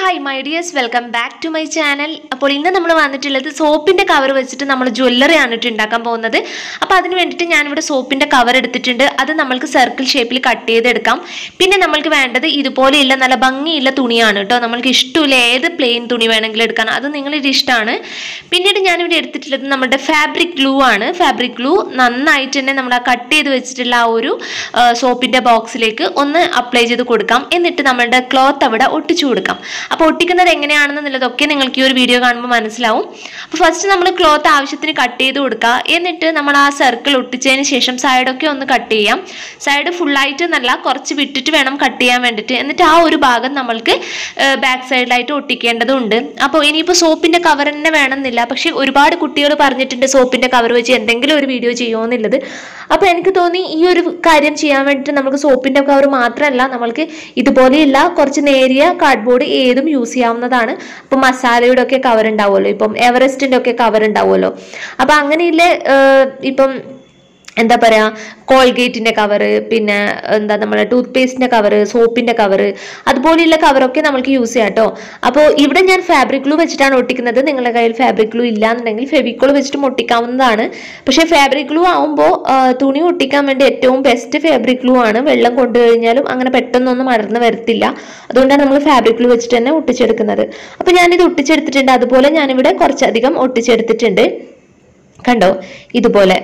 hi my dears welcome back to my channel അപ്പോൾ ഇന്ന് നമ്മൾ വന്നിട്ടുള്ളത് സോപ്പിൻ്റെ കവർ വെച്ചിട്ട് നമ്മൾ ജ്വല്ലറി ആണ് ഇട്ട് ഉണ്ടാക്കാൻ പോകുന്നത് അപ്പോൾ അതിന് വേണ്ടിയിട്ട് ഞാനിവിടെ സോപ്പിൻ്റെ കവർ എടുത്തിട്ടുണ്ട് അത് നമ്മൾക്ക് സർക്കിൾ ഷേപ്പിൽ കട്ട് ചെയ്തെടുക്കാം പിന്നെ നമ്മൾക്ക് വേണ്ടത് ഇതുപോലെയുള്ള നല്ല ഭംഗിയുള്ള തുണിയാണ് കേട്ടോ നമ്മൾക്ക് ഇഷ്ടമില്ല ഏത് പ്ലെയിൻ തുണി വേണമെങ്കിലും എടുക്കാൻ അത് നിങ്ങളുടെ ഇഷ്ടമാണ് പിന്നീട് ഞാനിവിടെ എടുത്തിട്ടുള്ളത് നമ്മുടെ ഫാബ്രിക് ഗ്ലൂ ആണ് ഫാബ്രിക് ഗ്ലൂ നന്നായിട്ട് തന്നെ നമ്മൾ ആ കട്ട് ചെയ്ത് വെച്ചിട്ടുള്ള ആ ഒരു സോപ്പിൻ്റെ ബോക്സിലേക്ക് ഒന്ന് അപ്ലൈ ചെയ്ത് കൊടുക്കാം എന്നിട്ട് നമ്മളുടെ ക്ലോത്ത് അവിടെ ഒട്ടിച്ചു കൊടുക്കാം അപ്പോൾ ഒട്ടിക്കുന്നത് എങ്ങനെയാണെന്നുള്ളതൊക്കെ നിങ്ങൾക്ക് ഈ ഒരു വീഡിയോ കാണുമ്പോൾ മനസ്സിലാവും അപ്പോൾ ഫസ്റ്റ് നമ്മൾ ക്ലോത്ത് ആവശ്യത്തിന് കട്ട് ചെയ്ത് കൊടുക്കുക എന്നിട്ട് നമ്മൾ ആ സർക്കിൾ ഒട്ടിച്ചതിന് ശേഷം സൈഡൊക്കെ ഒന്ന് കട്ട് ചെയ്യാം സൈഡ് ഫുള്ളായിട്ട് എന്നല്ല കുറച്ച് വിട്ടിട്ട് വേണം കട്ട് ചെയ്യാൻ വേണ്ടിയിട്ട് എന്നിട്ട് ആ ഒരു ഭാഗം നമ്മൾക്ക് ബാക്ക് സൈഡിലായിട്ട് ഒട്ടിക്കേണ്ടതുണ്ട് അപ്പോൾ ഇനിയിപ്പോൾ സോപ്പിൻ്റെ കവർ തന്നെ വേണമെന്നില്ല പക്ഷേ ഒരുപാട് കുട്ടികൾ പറഞ്ഞിട്ടുണ്ട് സോപ്പിൻ്റെ കവർ വെച്ച് എന്തെങ്കിലും ഒരു വീഡിയോ ചെയ്യുമോയെന്നുള്ളത് അപ്പോൾ എനിക്ക് തോന്നി ഈ ഒരു കാര്യം ചെയ്യാൻ വേണ്ടിയിട്ട് നമുക്ക് സോപ്പിൻ്റെ കവർ മാത്രമല്ല നമ്മൾക്ക് ഇതുപോലെയുള്ള കുറച്ച് നേരിയ കാർഡ്ബോർഡ് ഏതും യൂസ് ചെയ്യാവുന്നതാണ് അപ്പോൾ മസാലയുടെ ഒക്കെ കവർ ഉണ്ടാവുമല്ലോ ഇപ്പം എവറസ്റ്റിൻ്റെ ഒക്കെ കവർ ഉണ്ടാവുമല്ലോ അപ്പോൾ അങ്ങനെയുള്ള ഏഹ്, ഇപ്പം എന്താ പറയുക കോൾഗേറ്റിൻ്റെ കവറ് പിന്നെ എന്താ നമ്മുടെ ടൂത്ത് പേസ്റ്റിൻ്റെ കവറ് സോപ്പിൻ്റെ കവറ് അതുപോലെയുള്ള കവറൊക്കെ നമുക്ക് യൂസ് ചെയ്യാം കേട്ടോ അപ്പോൾ ഇവിടെ ഞാൻ ഫാബ്രിക് ഗ്ലൂ വെച്ചിട്ടാണ് ഒട്ടിക്കുന്നത് നിങ്ങളുടെ കയ്യിൽ ഫാബ്രിക് ഗ്ലൂ ഇല്ലാന്നുണ്ടെങ്കിൽ ഫെവിക്കോൾ വെച്ചിട്ട് ഒട്ടിക്കാവുന്നതാണ് പക്ഷേ ഫാബ്രിക് ഗ്ലൂ ആവുമ്പോൾ തുണി ഒട്ടിക്കാൻ വേണ്ടി ഏറ്റവും ബെസ്റ്റ് ഫാബ്രിക് ഗ്ലൂ ആണ് വെള്ളം കൊണ്ടു കഴിഞ്ഞാലും അങ്ങനെ പെട്ടെന്നൊന്നും മടർന്ന് വരത്തില്ല അതുകൊണ്ടാണ് നമ്മൾ ഫാബ്രിക് ഗ്ലൂ വെച്ചിട്ട് തന്നെ ഒട്ടിച്ചെടുക്കുന്നത് അപ്പോൾ ഞാനിത് ഒട്ടിച്ചെടുത്തിട്ടുണ്ട് അതുപോലെ ഞാനിവിടെ കുറച്ചധികം ഒട്ടിച്ചെടുത്തിട്ടുണ്ട് കണ്ടോ ഇതുപോലെ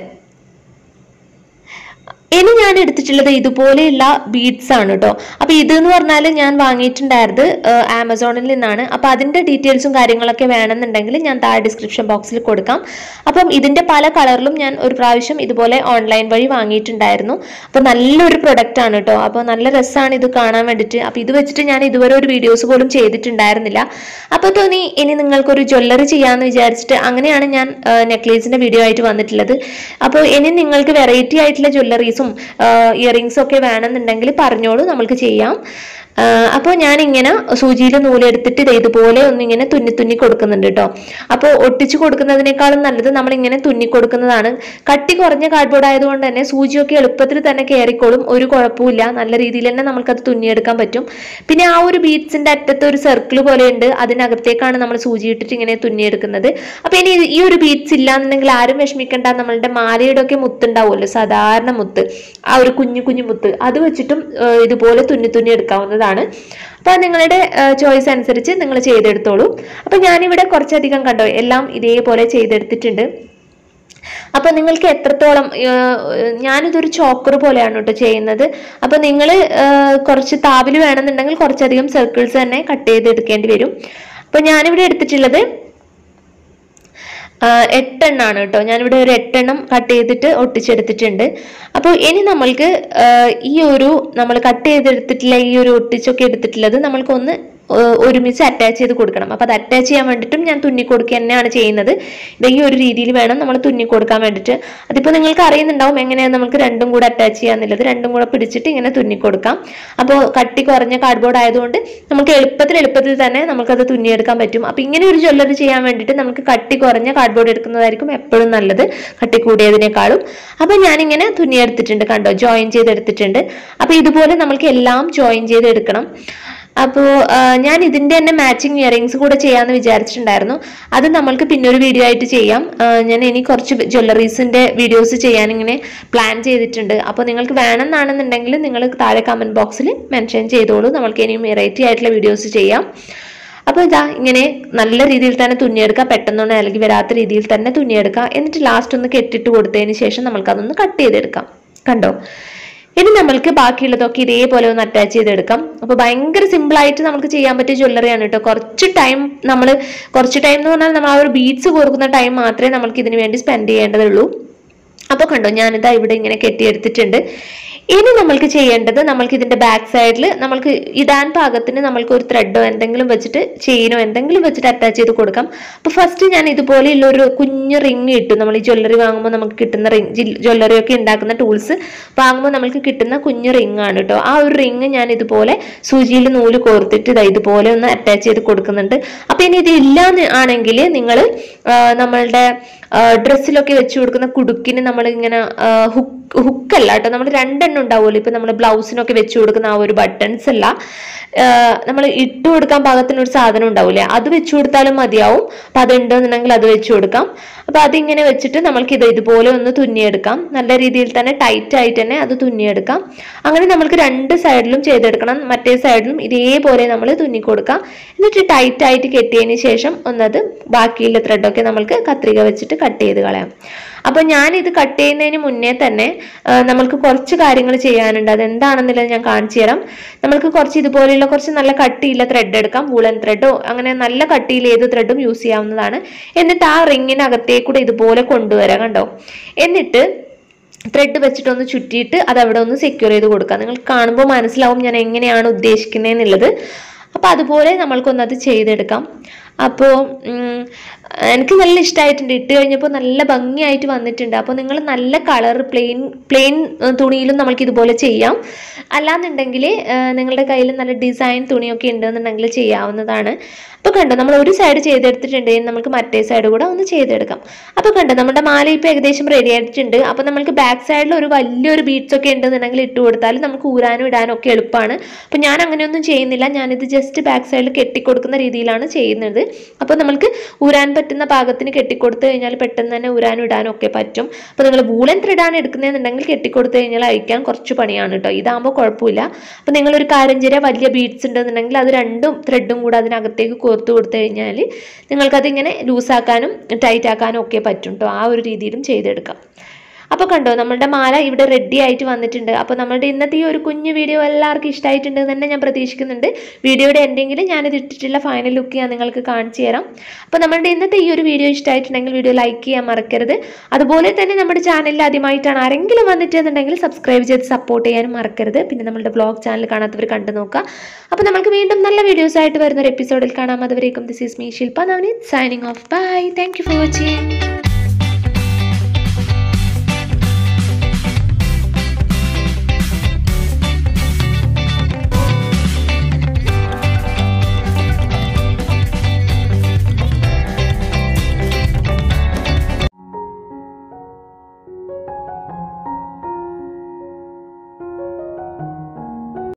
ഇനി ഞാൻ എടുത്തിട്ടുള്ളത് ഇതുപോലെയുള്ള ബീഡ്സ് ആണ് കേട്ടോ അപ്പൊ ഇത് എന്ന് പറഞ്ഞാൽ ഞാൻ വാങ്ങിയിട്ടുണ്ടായത് ഏഹ്, ആമസോണിൽ നിന്നാണ് അപ്പൊ അതിന്റെ ഡീറ്റെയിൽസും കാര്യങ്ങളൊക്കെ വേണമെന്നുണ്ടെങ്കിൽ ഞാൻ താഴെ ഡിസ്ക്രിപ്ഷൻ ബോക്സിൽ കൊടുക്കാം അപ്പം ഇതിന്റെ പല കളറിലും ഞാൻ ഒരു പ്രാവശ്യം ഇതുപോലെ ഓൺലൈൻ വഴി വാങ്ങിയിട്ടുണ്ടായിരുന്നു അപ്പൊ നല്ലൊരു പ്രൊഡക്റ്റ് ആണ് കേട്ടോ അപ്പോൾ നല്ല രസമാണ് ഇത് കാണാൻ വേണ്ടിയിട്ട് അപ്പൊ ഇത് വെച്ചിട്ട് ഞാൻ ഇതുവരെ ഒരു വീഡിയോസ് പോലും ചെയ്തിട്ടുണ്ടായിരുന്നില്ല അപ്പോൾ തോന്നി ഇനി നിങ്ങൾക്കൊരു ജ്വല്ലറി ചെയ്യാമെന്ന് വിചാരിച്ചിട്ട് അങ്ങനെയാണ് ഞാൻ നെക്ലേസിന്റെ വീഡിയോ ആയിട്ട് വന്നിട്ടുള്ളത് അപ്പോൾ ഇനി നിങ്ങൾക്ക് വെറൈറ്റി ആയിട്ടുള്ള ജ്വല്ലറീസും ഇയറിങ്സും ഒക്കെ വേണമെന്നുണ്ടെങ്കിൽ പറഞ്ഞോളൂ നമുക്ക് ചെയ്യാം അപ്പോൾ ഞാനിങ്ങനെ സൂചിയിൽ നൂലെടുത്തിട്ട് ദേ ഇതുപോലെ ഒന്നിങ്ങനെ തുന്നി തുന്നി കൊടുക്കുന്നുണ്ട് കേട്ടോ അപ്പോൾ ഒട്ടിച്ച് കൊടുക്കുന്നതിനേക്കാളും നല്ലത് നമ്മളിങ്ങനെ തുന്നി കൊടുക്കുന്നതാണ് കട്ടി കുറഞ്ഞ കാർഡ്ബോർഡ് ആയതുകൊണ്ട് തന്നെ സൂചിയൊക്കെ എളുപ്പത്തിൽ തന്നെ കയറിക്കോളും ഒരു കുഴപ്പമില്ല നല്ല രീതിയിൽ തന്നെ നമുക്കത് തുന്നിയെടുക്കാൻ പറ്റും പിന്നെ ആ ഒരു ബീഡ്സിന്റെ അറ്റത്ത് ഒരു സർക്കിൾ പോലെ ഉണ്ട് അതിനകത്തേക്കാണ് നമ്മൾ സൂചി ഇട്ടിട്ട് ഇങ്ങനെ തുന്നിയെടുക്കുന്നത് അപ്പൊ ഇനി ഈ ഒരു ബീഡ്സ് ഇല്ലാന്നുണ്ടെങ്കിൽ ആരും വിഷമിക്കേണ്ട നമ്മളുടെ മാലയുടെ ഒക്കെ മുത്തുണ്ടാവുമല്ലോ സാധാരണ മുത്ത് ആ ഒരു കുഞ്ഞു കുഞ്ഞു മുത്ത് അത് വെച്ചിട്ടും ആ, ഇതുപോലെ തുന്നി തുന്നി എടുക്കാവുന്നതാണ് അപ്പൊ നിങ്ങളുടെ ചോയ്സ് അനുസരിച്ച് നിങ്ങൾ ചെയ്തെടുത്തോളൂ അപ്പൊ ഞാനിവിടെ കുറച്ചധികം കണ്ടോ എല്ലാം ഇതേപോലെ ചെയ്തെടുത്തിട്ടുണ്ട് അപ്പൊ നിങ്ങൾക്ക് എത്രത്തോളം ഏഹ്, ഞാനിതൊരു ചോക്കർ പോലെയാണ് കേട്ടോ ചെയ്യുന്നത് അപ്പൊ നിങ്ങൾ കുറച്ച് താവിൽ വേണമെന്നുണ്ടെങ്കിൽ കുറച്ചധികം സർക്കിൾസ് തന്നെ കട്ട് ചെയ്തെടുക്കേണ്ടി വരും അപ്പൊ ഞാനിവിടെ എടുത്തിട്ടുള്ളത് ആഹ് എട്ടെണ്ണാണ് കേട്ടോ ഞാനിവിടെ ഒരു എട്ടെണ്ണം കട്ട് ചെയ്തിട്ട് ഒട്ടിച്ചെടുത്തിട്ടുണ്ട് അപ്പോൾ ഇനി നമ്മൾക്ക് ആഹ് ഈ ഒരു നമ്മൾ കട്ട് ചെയ്തെടുത്തിട്ടുള്ള ഈ ഒരു ഒട്ടിച്ചൊക്കെ എടുത്തിട്ടുള്ളത് നമ്മൾക്കൊന്ന് ഏഹ് ഒരുമിച്ച് അറ്റാച്ച് ചെയ്ത് കൊടുക്കണം അപ്പോൾ അത് അറ്റാച്ച് ചെയ്യാൻ വേണ്ടിയിട്ടും ഞാൻ തുന്നി കൊടുക്കുക തന്നെയാണ് ചെയ്യുന്നത് ഇത് ഈ ഒരു രീതിയിൽ വേണം നമ്മൾ തുന്നി കൊടുക്കാൻ വേണ്ടിയിട്ട് അതിപ്പോൾ നിങ്ങൾക്ക് അറിയുന്നുണ്ടാവും എങ്ങനെയാണ് നമുക്ക് രണ്ടും കൂടെ അറ്റാച്ച് ചെയ്യാന്നുള്ളത് രണ്ടും കൂടെ പിടിച്ചിട്ട് ഇങ്ങനെ തുന്നി കൊടുക്കാം അപ്പോൾ കട്ടി കുറഞ്ഞ കാർഡ്ബോർഡ് ആയതുകൊണ്ട് നമുക്ക് എളുപ്പത്തിൽ എളുപ്പത്തിൽ തന്നെ നമുക്കത് തുന്നിയെടുക്കാൻ പറ്റും അപ്പോൾ ഇങ്ങനെ ഒരു ജ്വല്ലറി ചെയ്യാൻ വേണ്ടിയിട്ട് നമുക്ക് കട്ടി കുറഞ്ഞ കാർഡ്ബോർഡ് എടുക്കുന്നതായിരിക്കും എപ്പോഴും നല്ലത് കട്ടി കൂടിയതിനേക്കാളും അപ്പോൾ ഞാനിങ്ങനെ തുന്നിയെടുത്തിട്ടുണ്ട് കണ്ടോ ജോയിൻ ചെയ്തെടുത്തിട്ടുണ്ട് അപ്പോൾ ഇതുപോലെ നമുക്ക് എല്ലാം ജോയിൻ ചെയ്തെടുക്കണം അപ്പോൾ ഞാൻ ഇതിന്റെ തന്നെ മാച്ചിങ് ഇയറിങ്സ് കൂടെ ചെയ്യാമെന്ന് വിചാരിച്ചിട്ടുണ്ടായിരുന്നു അത് നമ്മൾക്ക് പിന്നെ ഒരു വീഡിയോ ആയിട്ട് ചെയ്യാം ആ, ഞാൻ ഇനി കുറച്ച് ജ്വല്ലറീസിന്റെ വീഡിയോസ് ചെയ്യാൻ ഇങ്ങനെ പ്ലാൻ ചെയ്തിട്ടുണ്ട് അപ്പോൾ നിങ്ങൾക്ക് വേണമെന്നാണെന്നുണ്ടെങ്കിൽ നിങ്ങൾ താഴെ കമന്റ് ബോക്സിൽ മെൻഷൻ ചെയ്തോളൂ നമ്മൾക്ക് ഇനിയും വെറൈറ്റി ആയിട്ടുള്ള വീഡിയോസ് ചെയ്യാം അപ്പോൾ ഇതാ ഇങ്ങനെ നല്ല രീതിയിൽ തന്നെ തുന്നിയെടുക്കുക പെട്ടെന്നൊന്നും ഇളകി വരാത്ത രീതിയിൽ തന്നെ തുന്നിയെടുക്കുക എന്നിട്ട് ലാസ്റ്റ് ഒന്ന് കെട്ടിട്ട് കൊടുത്തതിന് ശേഷം നമ്മൾക്ക് അതൊന്ന് കട്ട് ചെയ്തെടുക്കാം കണ്ടോ ഇനി നമ്മൾക്ക് ബാക്കിയുള്ളതൊക്കെ ഇതേപോലെ ഒന്ന് അറ്റാച്ച് ചെയ്തെടുക്കാം അപ്പോൾ ഭയങ്കര സിമ്പിൾ ആയിട്ട് നമുക്ക് ചെയ്യാൻ പറ്റിയ ജ്വല്ലറിയാണ് കേട്ടോ കുറച്ച് ടൈം നമ്മൾ കുറച്ച് ടൈം എന്ന് പറഞ്ഞാൽ നമ്മൾ ആ ഒരു ബീഡ്സ് കൊടുക്കുന്ന ടൈം മാത്രമേ നമ്മൾക്ക് ഇതിന് വേണ്ടി സ്പെൻഡ് ചെയ്യേണ്ടതുള്ളൂ അപ്പോൾ കണ്ടോ ഞാനിതാ ഇവിടെ ഇങ്ങനെ കെട്ടിയെടുത്തിട്ടുണ്ട് ഇനി നമ്മൾക്ക് ചെയ്യേണ്ടത് നമ്മൾക്ക് ഇതിന്റെ ബാക്ക് സൈഡിൽ നമ്മൾക്ക് ഇടാൻ പാകത്തിന് നമ്മൾക്ക് ഒരു ത്രെഡോ എന്തെങ്കിലും വെച്ചിട്ട് ചെയിനോ എന്തെങ്കിലും വെച്ചിട്ട് അറ്റാച്ച് ചെയ്ത് കൊടുക്കാം അപ്പോൾ ഫസ്റ്റ് ഞാൻ ഇതുപോലെയുള്ള ഒരു കുഞ്ഞു റിങ് ഇട്ടു നമ്മൾ ഈ ജ്വല്ലറി വാങ്ങുമ്പോൾ നമുക്ക് കിട്ടുന്ന റിങ് ജ്വല്ലറി ഒക്കെ ഉണ്ടാക്കുന്ന ടൂൾസ് വാങ്ങുമ്പോൾ നമുക്ക് കിട്ടുന്ന കുഞ്ഞു റിങ് ആണ് കേട്ടോ ആ ഒരു റിങ് ഞാൻ ഇതുപോലെ സൂചിയിൽ നൂല് കോർത്തിട്ട് ഇതാ ഇതുപോലെ ഒന്ന് അറ്റാച്ച് ചെയ്ത് കൊടുക്കുന്നുണ്ട് അപ്പോൾ ഇനി ഇത് ഇല്ല ആണെങ്കിൽ നിങ്ങൾ നമ്മളുടെ ഡ്രസ്സിലൊക്കെ വെച്ച് കൊടുക്കുന്ന കുടുക്കിന് നമ്മൾ ഇങ്ങനെ ഹുക്ക് ഹുക്കല്ല കേട്ടോ നമ്മൾ രണ്ടെണ്ണം ഉണ്ടാവുമല്ലോ ഇപ്പൊ നമ്മൾ ബ്ലൗസിനൊക്കെ വെച്ച് കൊടുക്കുന്ന ആ ഒരു ബട്ടൺസ് അല്ല നമ്മൾ ഇട്ട് കൊടുക്കാൻ പാകത്തിന് ഒരു സാധനം ഉണ്ടാവില്ലേ അത് വെച്ച് കൊടുത്താലും മതിയാവും അപ്പൊ അതുണ്ടെന്നുണ്ടെങ്കിൽ അത് വെച്ച് കൊടുക്കാം അപ്പൊ അതിങ്ങനെ വെച്ചിട്ട് നമ്മൾക്ക് ഇത് ഇതുപോലെ ഒന്ന് തുന്നിയെടുക്കാം നല്ല രീതിയിൽ തന്നെ ടൈറ്റ് ആയിട്ട് തന്നെ അത് തുന്നിയെടുക്കാം അങ്ങനെ നമ്മൾക്ക് രണ്ട് സൈഡിലും ചെയ്തെടുക്കണം മറ്റേ സൈഡിലും ഇതേപോലെ നമ്മൾ തുന്നി കൊടുക്കാം എന്നിട്ട് ടൈറ്റ് ആയിട്ട് കെട്ടിയതിന് ശേഷം ഒന്നത് ബാക്കിയുള്ള ത്രെഡൊക്കെ നമ്മൾക്ക് കത്രിക വെച്ചിട്ട് കട്ട് ചെയ്ത് കളയാം അപ്പൊ ഞാൻ ഇത് കട്ട് ചെയ്യുന്നതിന് മുന്നേ തന്നെ ആ, നമ്മൾക്ക് കുറച്ച് കാര്യങ്ങൾ ചെയ്യാനുണ്ട് അത് എന്താണെന്നുള്ളത് ഞാൻ കാണിച്ചു തരാം നമ്മൾക്ക് കുറച്ച് ഇതുപോലെയുള്ള കുറച്ച് നല്ല കട്ടിയുള്ള ത്രെഡ് എടുക്കാം വൂളൻ ത്രെഡോ അങ്ങനെ നല്ല കട്ടിയിൽ ഏത് ത്രെഡും യൂസ് ചെയ്യാവുന്നതാണ് എന്നിട്ട് ആ റിങ്ങിനകത്തേക്കൂടെ ഇതുപോലെ കൊണ്ടുവരാം കണ്ടോ എന്നിട്ട് ത്രെഡ് വെച്ചിട്ടൊന്ന് ചുറ്റിയിട്ട് അത് അവിടെ ഒന്ന് സെക്യൂർ ചെയ്ത് കൊടുക്കുക നിങ്ങൾ കാണുമ്പോൾ മനസ്സിലാവും ഞാൻ എങ്ങനെയാണ് ഉദ്ദേശിക്കുന്നതെന്നുള്ളത് അപ്പോൾ അതുപോലെ നമ്മൾക്കൊന്ന് അത് ചെയ്തെടുക്കാം അപ്പോൾ എനിക്ക് നല്ല ഇഷ്ടമായിട്ടുണ്ട് ഇട്ട് കഴിഞ്ഞപ്പോൾ നല്ല ഭംഗിയായിട്ട് വന്നിട്ടുണ്ട് അപ്പോൾ നിങ്ങൾ നല്ല കളർ പ്ലെയിൻ പ്ലെയിൻ തുണിയിലും നമ്മൾക്ക് ഇതുപോലെ ചെയ്യാം അല്ലാന്നുണ്ടെങ്കിൽ നിങ്ങളുടെ കയ്യിൽ നല്ല ഡിസൈൻ തുണിയൊക്കെ ഉണ്ടെന്നുണ്ടെങ്കിൽ ചെയ്യാവുന്നതാണ് അപ്പോൾ കണ്ടോ നമ്മൾ ഒരു സൈഡ് ചെയ്തെടുത്തിട്ടുണ്ടെങ്കിൽ നമുക്ക് മറ്റേ സൈഡ് കൂടെ ഒന്ന് ചെയ്തെടുക്കാം അപ്പോൾ കണ്ടോ നമ്മുടെ മാല ഇപ്പോൾ ഏകദേശം റെഡി ആയിട്ടുണ്ട് അപ്പോൾ നമുക്ക് ബാക്ക് സൈഡിൽ ഒരു വലിയൊരു ബീഡ്സ് ഒക്കെ ഉണ്ടെന്നുണ്ടെങ്കിൽ ഇട്ട് കൊടുത്താൽ നമുക്ക് ഊരാനും ഇടാനും ഒക്കെ എളുപ്പമാണ് അപ്പോൾ ഞാൻ അങ്ങനെയൊന്നും ചെയ്യുന്നില്ല ഞാനിത് ജസ്റ്റ് ബാക്ക് സൈഡിൽ കെട്ടിക്കൊടുക്കുന്ന രീതിയിലാണ് ചെയ്യുന്നത് അപ്പോൾ നമ്മൾക്ക് ഊരാൻ പറ്റുന്ന പാകത്തിന് കെട്ടിക്കൊടുത്തു കഴിഞ്ഞാൽ പെട്ടെന്ന് തന്നെ ഊരാനും ഇടാനും ഒക്കെ പറ്റും അപ്പോൾ നിങ്ങൾ വൂളൻ ത്രെഡാണ് എടുക്കുന്നതെന്നുണ്ടെങ്കിൽ കെട്ടിക്കൊടുത്തു കഴിഞ്ഞാൽ അയക്കാൻ കുറച്ച് പണിയാണ് കേട്ടോ ഇതാകുമ്പോൾ കുഴപ്പമില്ല അപ്പോൾ നിങ്ങളൊരു കാര്യം ചെയ്യുക വലിയ ബീഡ്സ് ഉണ്ടെന്നുണ്ടെങ്കിൽ അത് രണ്ടും ത്രെഡും കൂടെ അതിനകത്തേക്ക് കോർത്ത് കൊടുത്തു കഴിഞ്ഞാൽ നിങ്ങൾക്കതിങ്ങനെ ലൂസാക്കാനും ടൈറ്റ് ആക്കാനും ഒക്കെ പറ്റും കേട്ടോ ആ ഒരു രീതിയിലും ചെയ്തെടുക്കാം അപ്പോൾ കണ്ടോ നമ്മളുടെ മാല ഇവിടെ റെഡി ആയിട്ട് വന്നിട്ടുണ്ട് അപ്പോൾ നമ്മളുടെ ഇന്നത്തെ ഈ ഒരു കുഞ്ഞു വീഡിയോ എല്ലാവർക്കും ഇഷ്ടമായിട്ടുണ്ട് എന്ന് തന്നെ ഞാൻ പ്രതീക്ഷിക്കുന്നുണ്ട് വീഡിയോയുടെ എൻഡിങ്ങിൽ ഞാനിത് ഇട്ടിട്ടുള്ള ഫൈനൽ ലുക്ക് ഞാൻ നിങ്ങൾക്ക് കാണിച്ചു തരാം അപ്പോൾ നമ്മളുടെ ഇന്നത്തെ ഈ ഒരു വീഡിയോ ഇഷ്ടമായിട്ടുണ്ടെങ്കിൽ വീഡിയോ ലൈക്ക് ചെയ്യാൻ മറക്കരുത് അതുപോലെ തന്നെ നമ്മുടെ ചാനലിൽ ആദ്യമായിട്ടാണ് ആരെങ്കിലും വന്നിട്ടുണ്ടെങ്കിൽ സബ്സ്ക്രൈബ് ചെയ്ത് സപ്പോർട്ട് ചെയ്യാനും മറക്കരുത് പിന്നെ നമ്മളുടെ ബ്ലോഗ് ചാനൽ കാണാത്തവർ കണ്ടു നോക്കുക അപ്പോൾ നമുക്ക് വീണ്ടും നല്ല വീഡിയോസ് ആയിട്ട് വരുന്ന ഒരു എപ്പിസോഡിൽ കാണാം അതുവരേക്കും this is me Shilpa Navneeth signing off bye thank you for watching